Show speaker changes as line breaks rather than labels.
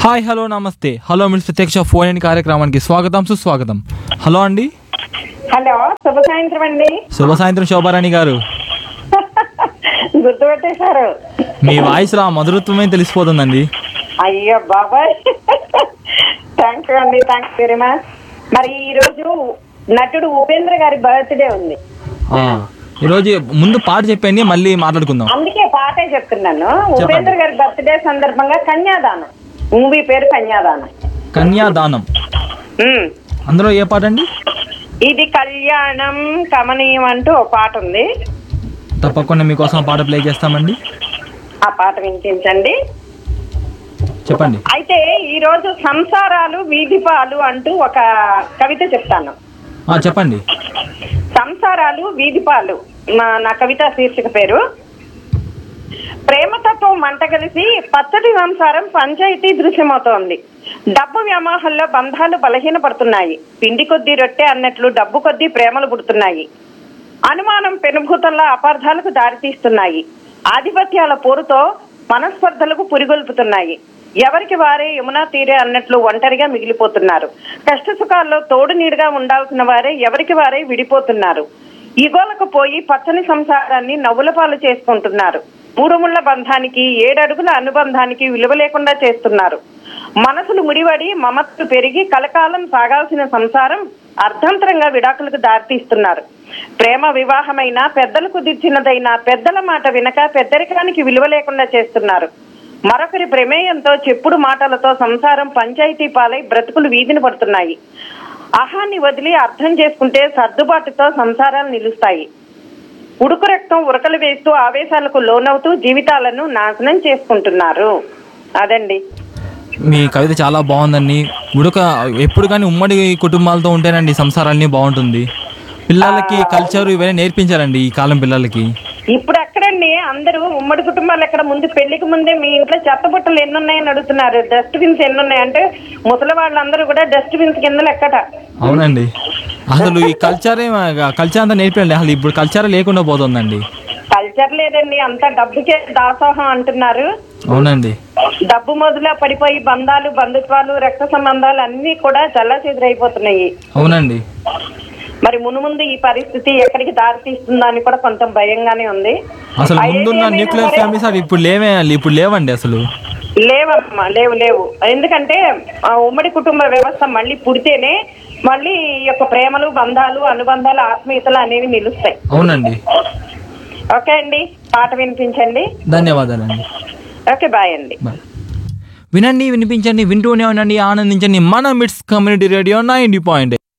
Hi hello నమస్తే hello మిల్స్ ప్రత్యక్ష ఫోన్ ఇన్ కార్యక్రమానికి స్వాగతం సుస్వాగతం హలో అండి
హలో శుభ సాయంత్రం అండి
శుభ సాయంత్రం శోభారాణి గారు
గుర్తుపెట్టేశారు
మీ వాయిస్ రా మధురత్వమే తెలిసిపోతుందండి
అయ్యో బాబాయ్ థ్యాంక్ యూ అండి థ్యాంక్స్ వెరీ మచ్ మరి ఈ రోజు నటుడు ఉపేంద్ర గారి బర్త్డే ఉంది
ఆ, ఈరోజు ముందు పాట చెప్పండి మళ్ళీ మాట్లాడుకుందాం
అందుకే పాటే చెప్తున్నాను ఉపేంద్ర గారి బర్త్డే సందర్భంగా కన్యాదానం మూవీ పేరు కన్యాదానం
కన్యాదానం
ఉమ్.
అందులో ఏ పాట అండి
ఇది కళ్యాణం కమనీయం అంటూ ఒక పాట ఉంది
తప్పకుండా మీకోసం ఆ పాట ప్లే చేస్తామండి
ఆ పాట వినిపించండి
చెప్పండి
అయితే ఈ రోజు సంసారాలు వీధిపాలు అంటూ ఒక కవిత చెప్తాను
ఆ, చెప్పండి
సంసారాలు వీధిపాలు మా నా కవిత శీర్షిక పేరు ప్రేమతత్వం మంట కలిసి పచ్చటి సంసారం పంచాయతీ దృశ్యమవుతోంది డబ్బు వ్యామోహంలో బంధాలు బలహీనపడుతున్నాయి పిండి కొద్దీ రొట్టె అన్నట్లు డబ్బు కొద్దీ ప్రేమలు పుడుతున్నాయి అనుమానం పెనుభూతంలో అపార్థాలకు దారితీస్తున్నాయి ఆధిపత్యాల పోరుతో మనస్పర్ధలకు పురిగొల్పుతున్నాయి ఎవరికి వారే యమునా తీరే అన్నట్లు ఒంటరిగా మిగిలిపోతున్నారు కష్ట సుఖాల్లో తోడు నీడుగా ఉండాల్సిన వారే ఎవరికి వారే విడిపోతున్నారు ఈగోలకు పోయి పచ్చని సంసారాన్ని నవ్వుల పాలు చేసుకుంటున్నారు మూడు ముళ్ళ బంధానికి ఏడడుగుల అనుబంధానికి విలువ లేకుండా చేస్తున్నారు మనసులు ముడివడి మమత్తు పెరిగి కలకాలం సాగాల్సిన సంసారం అర్ధంతరంగా విడాకులకు దారితీస్తున్నారు ప్రేమ వివాహమైన పెద్దలకు దిచ్చినదైన పెద్దల మాట వినక పెద్దరికానికి విలువ లేకుండా చేస్తున్నారు మరొకరి ప్రమేయంతో చెప్పుడు మాటలతో సంసారం పంచాయతీ పాలై బ్రతుకులు వీధిన పడుతున్నాయి అహాన్ని వదిలి అర్థం చేసుకుంటే సర్దుబాటుతో సంసారాలు నిలుస్తాయి ఉడుకు రక్తం ఉరకలు వేస్తూ ఆవేశాలకు లోనవుతూ జీవితాలను నాశనం చేసుకుంటున్నారు అదండి
మీ కవిత చాలా బాగుందండి ఉడక ఎప్పుడు కానీ ఉమ్మడి కుటుంబాలతో ఉంటేనండి సంసారాన్ని బాగుంటుంది పిల్లలకి కల్చర్ ఇవన్నీ నేర్పించాలండి ఈ కాలం పిల్లలకి
ఇప్పుడు ఎక్కడండి అందరూ ఉమ్మడి కుటుంబాలు ఎక్కడ ముందు పెళ్లికి ముందే మీ ఇంట్లో చెత్త బుట్టలు ఎన్ని ఉన్నాయని అడుగుతున్నారు డస్ట్ బిన్స్ ఎన్ని ఉన్నాయి అంటే ముసలి వాళ్ళందరూ కూడా డస్ట్ బిన్స్ కింద లెక్కట
అవునండి అసలు ఈ కల్చరే కల్చర్ అంతా నేర్పించండి అసలు ఇప్పుడు కల్చర్ లేకుండా పోతుందండి
కల్చర్ లేదండి అంతా డబ్బుకే దాసోహం అంటున్నారు
అవునండి
డబ్బు మొదలు పడిపోయి బంధాలు బంధుత్వాలు రక్త సంబంధాలు అన్ని కూడా చల్లా చెదిరైపోతున్నాయి
అవునండి
మరి మునుముందు ఈ పరిస్థితి ఎక్కడికి దారి తీస్తుందా అని కూడా కొంచెం భయంగానే ఉంది
అసలు ముందున్న
ఏదేమైనా
న్యూక్లియర్
సరే-
ఫ్యామిలీస్ అవి ఇప్పుడు లేవే ఇప్పుడు లేవండి అసలు
లేవమ్మా లేవు లేవు ఎందుకంటే ఆ ఉమ్మడి కుటుంబ వ్యవస్థ మళ్ళీ పుడితేనే మళ్ళీ ఈ యొక్క ప్రేమలు బంధాలు అనుబంధాలు ఆత్మీయతలు అనేవి నిలుస్తాయి
అవునండి
ఓకే అండి పాట వినిపించండి
ధన్యవాదాలండి
ఓకే బాయ్ అండి
బాయ్ వినండి వినిపించండి వింటూనే ఉండండి ఆనందించండి మన మిట్స్ కమ్యూనిటీ రేడియో నైంటీ పాయింట్